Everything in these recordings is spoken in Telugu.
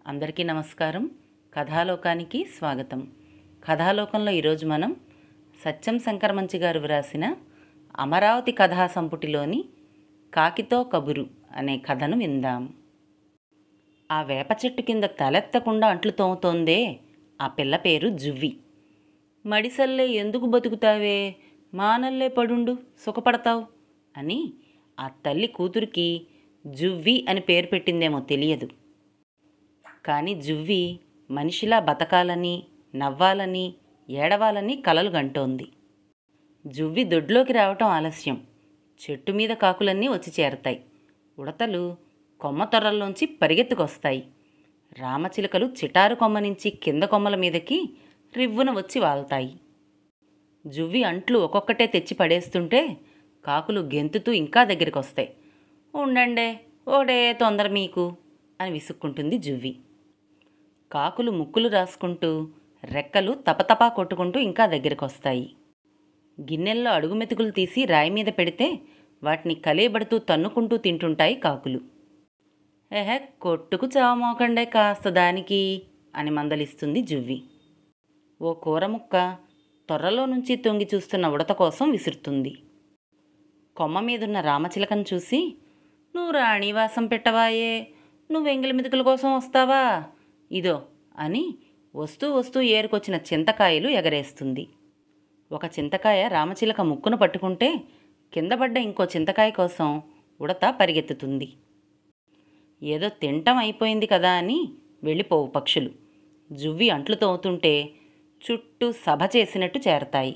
అందరికీ నమస్కారం కథాలోకానికి స్వాగతం కథాలోకంలో ఈరోజు మనం సత్యం శంకరమంచి గారు వ్రాసిన అమరావతి కథా సంపుటిలోని కాకితో కబురు అనే కథను విందాం ఆ వేప చెట్టు కింద తలెత్తకుండా అంట్లు తోముతోందే ఆ పిల్ల పేరు జువ్వి మడిసల్లే ఎందుకు బతుకుతావే మానల్లే పడుండు సుఖపడతావు అని ఆ తల్లి కూతురికి జువ్వి అని పేరు పెట్టిందేమో తెలియదు కానీ జువ్వి మనిషిలా బతకాలని నవ్వాలని ఏడవాలని కలలు గంటోంది జువ్వి దొడ్లోకి రావటం ఆలస్యం చెట్టు మీద కాకులన్నీ వచ్చి చేరతాయి ఉడతలు కొమ్మ తొర్రల్లోంచి పరిగెత్తుకొస్తాయి రామచిలుకలు చిటారు కొమ్మ నుంచి కింద కొమ్మల మీదకి రివ్వున వచ్చి వాల్తాయి జువ్వి అంట్లు ఒక్కొక్కటే తెచ్చి పడేస్తుంటే కాకులు గెంతుతూ ఇంకా దగ్గరికి వస్తాయి ఉండండే ఓడే తొందర మీకు అని విసుక్కుంటుంది జువ్వి కాకులు ముక్కులు రాసుకుంటూ రెక్కలు తపతపా కొట్టుకుంటూ ఇంకా దగ్గరికి వస్తాయి గిన్నెల్లో అడుగు మెతుకులు తీసి రాయి మీద పెడితే వాటిని కలేబడుతూ తన్నుకుంటూ తింటుంటాయి కాకులు ఏహే కొట్టుకు చావమోకండే కాస్త దానికి అని మందలిస్తుంది జువ్వి ఓ కూర ముక్క తొర్రలో నుంచి తొంగి చూస్తున్న ఉడత కోసం విసురుతుంది కొమ్మ మీదున్న రామచిలకను చూసి నువ్వు రాణివాసం పెట్టవాయే నువ్వు ఎంగిలి మెతుకుల కోసం వస్తావా ఇదో అని వస్తూ వస్తూ ఏరుకొచ్చిన చింతకాయలు ఎగరేస్తుంది ఒక చింతకాయ రామచిలక ముక్కును పట్టుకుంటే కింద పడ్డ ఇంకో చింతకాయ కోసం ఉడత పరిగెత్తుతుంది ఏదో తింటం అయిపోయింది కదా అని వెళ్ళిపోవు పక్షులు జువ్వి అంట్లు తోముతుంటే చుట్టూ సభ చేసినట్టు చేరతాయి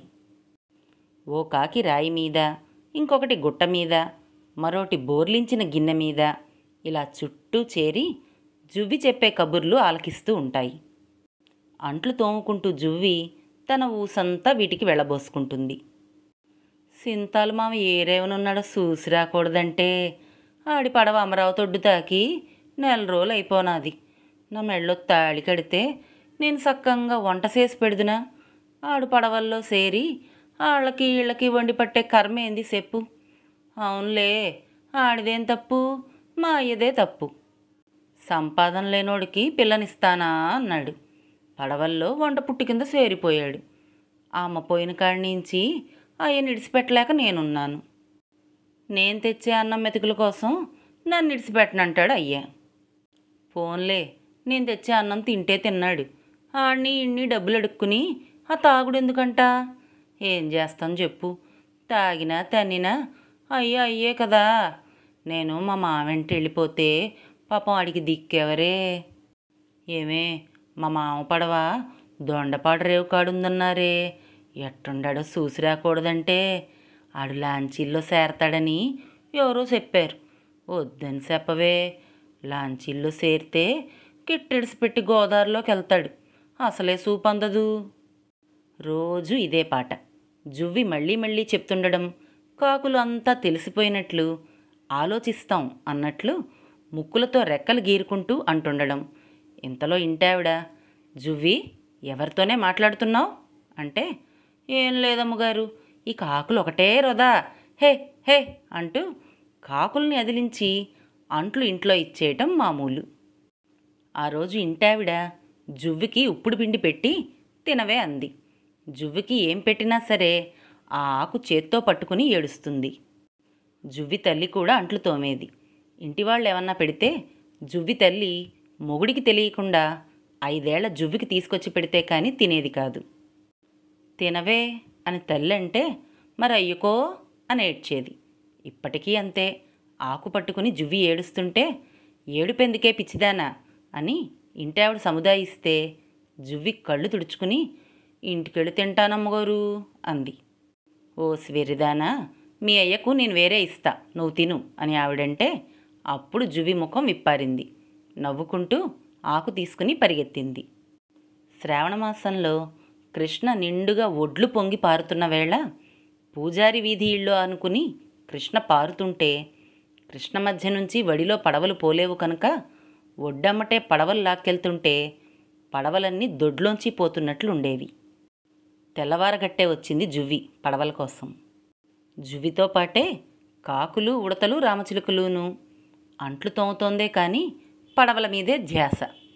ఓ కాకి రాయి మీద ఇంకొకటి గుట్ట మీద మరోటి బోర్లించిన గిన్నె మీద ఇలా చుట్టూ చేరి జువ్వి చెప్పే కబుర్లు ఆలకిస్తూ ఉంటాయి అంట్లు తోముకుంటూ జువ్వి తన ఊసంతా వీటికి వెళ్ళబోసుకుంటుంది సింతాలు మామ ఏరేవనున్నాడో చూసి రాకూడదంటే ఆడి పడవ అమరావతి ఒడ్డు తాకి నెల రోజులు అయిపోనాది నా మెళ్ళో తాళి కడితే నేను సక్కంగా వంట చేసి పెడుదునా ఆడు పడవల్లో సేరి ఆళ్ళకి వీళ్ళకి వండి పట్టే కర్మ ఏంది చెప్పు అవునులే ఆడిదేం తప్పు మా అయ్యదే తప్పు సంపాదన లేనోడికి పిల్లనిస్తానా అన్నాడు పడవల్లో వంట పుట్టి కింద సేరిపోయాడు అమ్మ పోయిన కాడి నుంచి అయ్యని ఇడిచిపెట్టలేక నేనున్నాను నేను తెచ్చే అన్నం మెతుకుల కోసం నన్ను ఇడిచిపెట్టనంటాడు అయ్యా పోన్లే నేను తెచ్చే అన్నం తింటే తిన్నాడు ఆడిని ఇన్ని డబ్బులు అడుక్కుని ఆ తాగుడు ఎందుకంట ఏం చేస్తాం చెప్పు తాగినా తన్నినా అయ్యే అయ్యే కదా నేను మా మావెంట వెళ్ళిపోతే పాపం ఆడికి దిక్కెవరే ఏమే మా మామ పడవ దొండపాడు రేవు కాడుందన్నారే ఎట్టుండాడో చూసి రాకూడదంటే ఆడు లాంచీల్లో చేరతాడని ఎవరో చెప్పారు వద్దని చెప్పవే లాంచీల్లో చేరితే కిట్టెడిసి పెట్టి గోదావరిలోకి వెళ్తాడు అసలే సూపు అందదు రోజు ఇదే పాట జువ్వి మళ్ళీ మళ్ళీ చెప్తుండడం కాకులు అంతా తెలిసిపోయినట్లు ఆలోచిస్తాం అన్నట్లు ముక్కులతో రెక్కలు గీరుకుంటూ అంటుండడం ఇంతలో ఇంటావిడ జువ్వి ఎవరితోనే మాట్లాడుతున్నావు అంటే ఏం లేదమ్మగారు ఈ కాకులు ఒకటే రొదా హే హే అంటూ కాకుల్ని అదిలించి అంట్లు ఇంట్లో ఇచ్చేయటం మామూలు ఆ రోజు ఇంటావిడ జువ్వికి ఉప్పుడు పిండి పెట్టి తినవే అంది జువ్వికి ఏం పెట్టినా సరే ఆ ఆకు చేత్తో పట్టుకుని ఏడుస్తుంది జువ్వి తల్లి కూడా అంట్లు తోమేది ఇంటి వాళ్ళు ఏమన్నా పెడితే జువ్వి తల్లి మొగుడికి తెలియకుండా ఐదేళ్ల జువ్వికి తీసుకొచ్చి పెడితే కానీ తినేది కాదు తినవే అని తల్లి అంటే మరి అయ్యుకో అని ఏడ్చేది ఇప్పటికీ అంతే ఆకు పట్టుకుని జువ్వి ఏడుస్తుంటే ఏడుపెందుకే పిచ్చిదానా అని ఇంటావిడ సముదాయిస్తే జువ్వి కళ్ళు తుడుచుకుని ఇంటికెళ్ళి తింటానమ్మగారు అంది ఓ స్వెరిదానా మీ అయ్యకు నేను వేరే ఇస్తా నువ్వు తిను అని ఆవిడంటే అప్పుడు జువి ముఖం విప్పారింది నవ్వుకుంటూ ఆకు తీసుకుని పరిగెత్తింది శ్రావణమాసంలో కృష్ణ నిండుగా ఒడ్లు పొంగి పారుతున్న వేళ పూజారి వీధి ఇళ్ళు అనుకుని కృష్ణ పారుతుంటే కృష్ణ మధ్య నుంచి వడిలో పడవలు పోలేవు కనుక ఒడ్డమ్మటే పడవలు లాక్కెళ్తుంటే పడవలన్నీ దొడ్లోంచి పోతున్నట్లు ఉండేవి తెల్లవారగట్టే వచ్చింది జువ్వి పడవల కోసం జువ్వితో పాటే కాకులు ఉడతలు రామచిలుకలును అంట్లు తోముతోందే కానీ పడవల మీదే ధ్యాస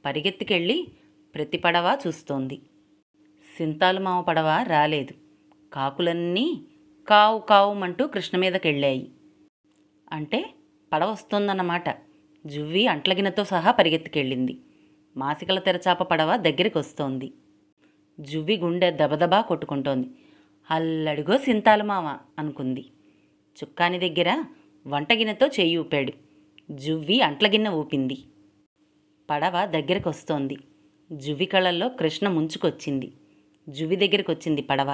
పరిగెత్తికెళ్ళి ప్రతి పడవ చూస్తోంది సింతాలు మామ పడవ రాలేదు కాకులన్నీ కావు కావుమంటూ కృష్ణ మీదకెళ్ళాయి అంటే పడవ వస్తోందన్నమాట జువ్వి అంట్లగినతో సహా పరిగెత్తికెళ్ళింది మాసికల తెరచాప పడవ దగ్గరికి వస్తోంది జువ్వి గుండె దబదబా కొట్టుకుంటోంది అల్లడిగో సింతాలు మామ అనుకుంది చుక్కాని దగ్గర వంటగిన్నెతో చెయ్యి ఊపాడు జువ్వి అంట్లగిన్నె ఊపింది పడవ దగ్గరికి వస్తోంది జువ్వి కళ్ళల్లో కృష్ణ ముంచుకొచ్చింది జువ్వి దగ్గరికి వచ్చింది పడవ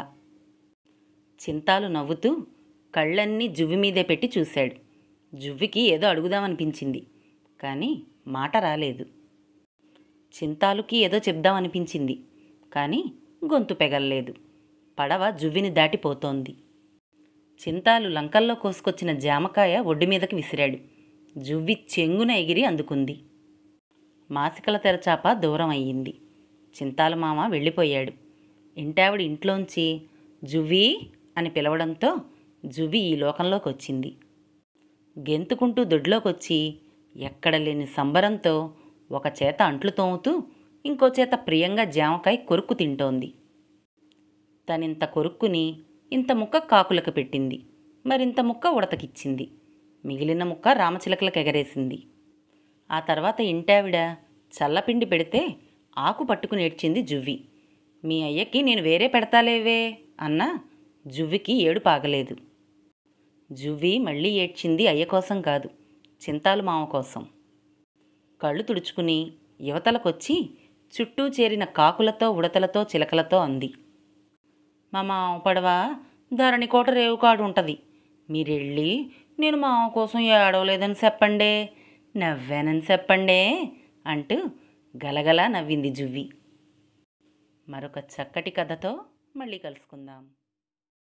చింతాలు నవ్వుతూ కళ్ళన్నీ జువ్వి మీదే పెట్టి చూశాడు జువ్వికి ఏదో అడుగుదామనిపించింది కానీ మాట రాలేదు చింతాలుకి ఏదో చెప్దామనిపించింది కానీ గొంతు పెగల్లేదు పడవ జువ్విని దాటిపోతోంది చింతాలు లంకల్లో కోసుకొచ్చిన జామకాయ ఒడ్డు మీదకి విసిరాడు జువ్వి చెంగున ఎగిరి అందుకుంది మాసికల తెరచాప దూరం అయ్యింది చింతాల మామ వెళ్ళిపోయాడు ఇంటావిడ ఇంట్లోంచి జువ్వి అని పిలవడంతో జువ్వి ఈ లోకంలోకి వచ్చింది గెంతుకుంటూ దొడ్లోకొచ్చి ఎక్కడ లేని సంబరంతో ఒక చేత అంట్లు తోముతూ ఇంకో చేత ప్రియంగా జామకాయ కొరుక్కు తింటోంది తనింత కొరుక్కుని ఇంత ముక్క కాకులకు పెట్టింది మరింత ముక్క ఉడతకిచ్చింది మిగిలిన ముక్క రామచిలకలకు ఎగరేసింది ఆ తర్వాత ఇంటావిడ చల్లపిండి పెడితే ఆకు పట్టుకుని ఏడ్చింది జువ్వి మీ అయ్యకి నేను వేరే పెడతాలేవే అన్న జువ్వికి ఏడు పాగలేదు జువ్వి మళ్ళీ ఏడ్చింది అయ్య కోసం కాదు చింతాలు మామ కోసం కళ్ళు తుడుచుకుని యువతలకొచ్చి చుట్టూ చేరిన కాకులతో ఉడతలతో చిలకలతో అంది మా మామ పడవ ధరణి కోట రేవుకాడు ఉంటుంది మీరెళ్ళి నేను మామ కోసం ఏడవలేదని చెప్పండే నవ్వానని చెప్పండే అంటూ గలగలా నవ్వింది జువ్వి మరొక చక్కటి కథతో మళ్ళీ కలుసుకుందాం